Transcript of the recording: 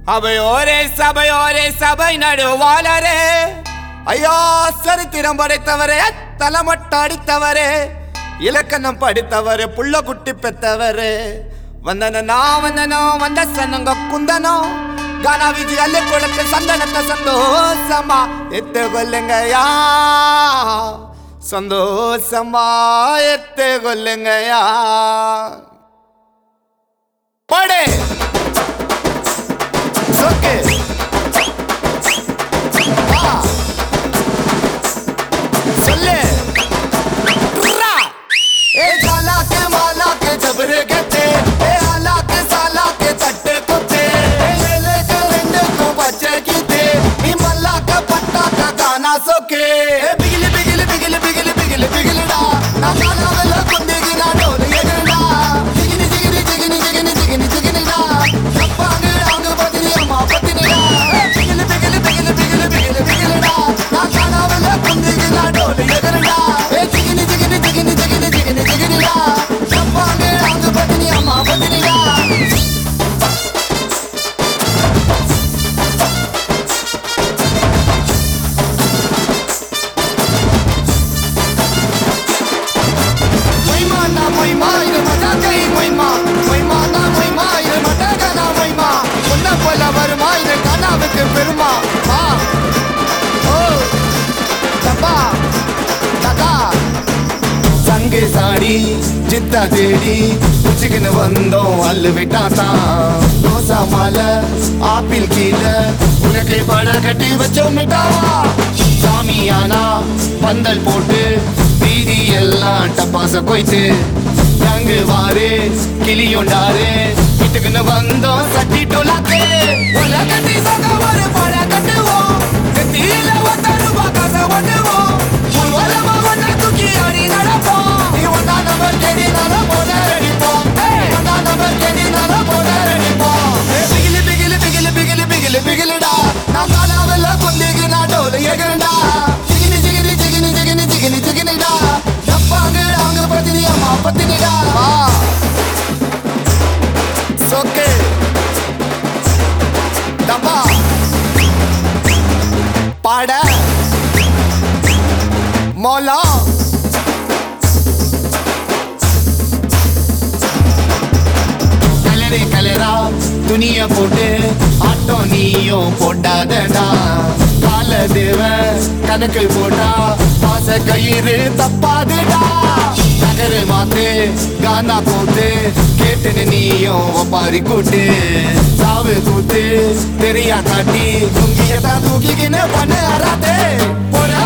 அவையோரே சபையோரே சபை நடுவாளரே ஐயா சரித்திரம் படைத்தவரே தலைமட்ட அடித்தவரே இலக்கணம் படித்தவரே புள்ள குட்டி பெத்தவரே வந்தனோ வந்தனோ வந்த சனங்க குந்தனோ கானா விஜி அல்ல கொடுக்க சந்தனத்தை சந்தோஷமா எத்து கொல்லுங்கயா சந்தோஷமா எத்து கொல்லுங்கயா படே சொக்கு வா. சொல்லு ரா. ஏ ஜாலா के माला के जबरे गते ए आला के साला के तट्टे कुत्ते ए ले ले के रेंडे को बच्चे कीते ई मल्ला का पट्टा का गाना सोके ए बिगली बिगली बिगली बिगली बिगली बिगलीडा ना गाना वाला कुंदेगी ना डोल एगरडा जिगिनी जिगिनी जिगिनी जिगिनी जिगिनी जिगिनीडा अप्पांग आंग बदनी अम्मा बदनीडा ए बिगली बिगली बिगली बिगली बिगली बिगलीडा ना गाना वाला कुंदेगी ना डोल एगरडा ए जिगिनी जिगिनी जिगिनी जिगिनी जिगिनी जिगिनीडा अप्पांग आंग बदनी अम्मा बदनीडा மொய்மா நா மொய்மா இது மஜா கை மொய்மா மொய்மா நா மொய்மா இது மட்டகனா மொய்மா உன்ன போல வருமா இது கனாவுக்கு பெருமா வா ஓ தப்பா ததா சங்கு சாடி சித்தா தேடி உச்சிக்குன்னு வந்தோம் அல்லு விட்டாத்தான் ரோசா மாலை ஆப்பிள் கீழே உனக்கு பட கட்டி வச்சோம் மிட்டாவா சாமியானா பந்தல் போட்டு வீதி எல்லாம் டப்பாச போயிட்டு தங்கு வாரு கிளியுண்டாரு வீட்டுக்குன்னு வந்தோம் சட்டி டோலாக்கு உலகத்தி சொக்க ஒரு பட கட்டுவோம் நெத்தியில ஒத்த ரூபா காசை ஒட்டுவோம் உலகமா ஒன்ன தூக்கி ஆடி நடப்போம் நீ ஒன்னா நம்பர் கேடி நாள போல அடிப்போம் ஒன்னா நம்பர் கேடி நாள போல அடிப்போம் பிகிலி பிகிலி பிகிலி பிகிலி பிகிலி பிகிலிடா நான் காலாவெல்ல கொண்டிக்கு நான் டோல எகரண்டா ஜிகினி ஜிகினி ஜிகினி ஜிகினி ஜிகினி ஜிகினிடா டப்பாங்க அவங்க பத்தினி அம்மா பத்தினிடா சொக்கு டப்பா பாட மோலா கலரே கலரா துணிய போட்டு ஆட்டோ நீயும் போட்டாதடா கால தேவன் கணக்கு போட்டா பாச கயிறு தப்பாதுடா நகரு மாத்து கானா போட்டு கேட்டுன்னு நீயும் ஒப்பாரி கூட்டு சாவு கூத்து தெரியா காட்டி துங்கியதான் தூக்கிக்கின்னு பண்ண அறாதே போற